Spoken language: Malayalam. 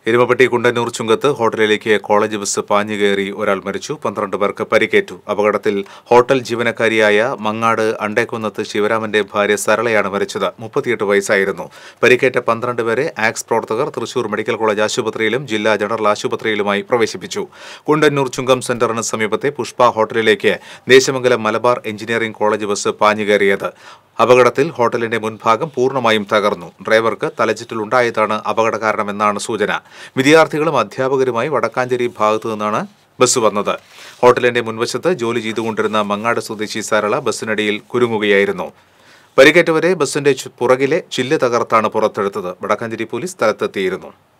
എരുമപ്പെട്ടി കുണ്ടന്നൂർ ചുങ്കത്ത് ഹോട്ടലിലേക്ക് കോളേജ് ബസ് പാഞ്ഞു കയറി ഒരാൾ മരിച്ചു പന്ത്രണ്ട് പേർക്ക് പരിക്കേറ്റു അപകടത്തിൽ ഹോട്ടൽ ജീവനക്കാരിയായ മങ്ങാട് അണ്ടേക്കുന്നത്ത് ശിവരാമന്റെ ഭാര്യ സരളയാണ് മരിച്ചത് മുപ്പത്തിയെട്ട് വയസ്സായിരുന്നു പരിക്കേറ്റ പന്ത്രണ്ട് പേരെ ആക്സ് പ്രവർത്തകർ തൃശൂർ മെഡിക്കൽ കോളേജ് ആശുപത്രിയിലും ജില്ലാ ജനറൽ ആശുപത്രിയിലുമായി പ്രവേശിപ്പിച്ചു കുണ്ടന്നൂർ ചുങ്കം സെന്ററിന് സമീപത്തെ പുഷ്പ ഹോട്ടലിലേക്ക് Desamangalam Malabar engineering college bus പാഞ്ഞു കയറിയത് അപകടത്തിൽ ഹോട്ടലിന്റെ മുൻഭാഗം പൂർണ്ണമായും തകർന്നു ഡ്രൈവർക്ക് തലചുറ്റലുണ്ടായതാണ് അപകട കാരണമെന്നാണ് സൂചന വിദ്യാർത്ഥികളും അധ്യാപകരുമായി വടക്കാഞ്ചേരി ഭാഗത്തു നിന്നാണ് ബസ് വന്നത് ഹോട്ടലിന്റെ മുൻവശത്ത് ജോലി ചെയ്തുകൊണ്ടിരുന്ന മങ്ങാട് സ്വദേശി സരള ബസ്സിനടിയിൽ കുരുങ്ങുകയായിരുന്നു പരിക്കേറ്റവരെ ബസിന്റെ ചു- പുറകിലെ ചില്ല് തകർത്താണ് പുറത്തെടുത്തത് വടക്കാഞ്ചേരി പോലീസ് സ്ഥലത്തെത്തിയിരുന്നു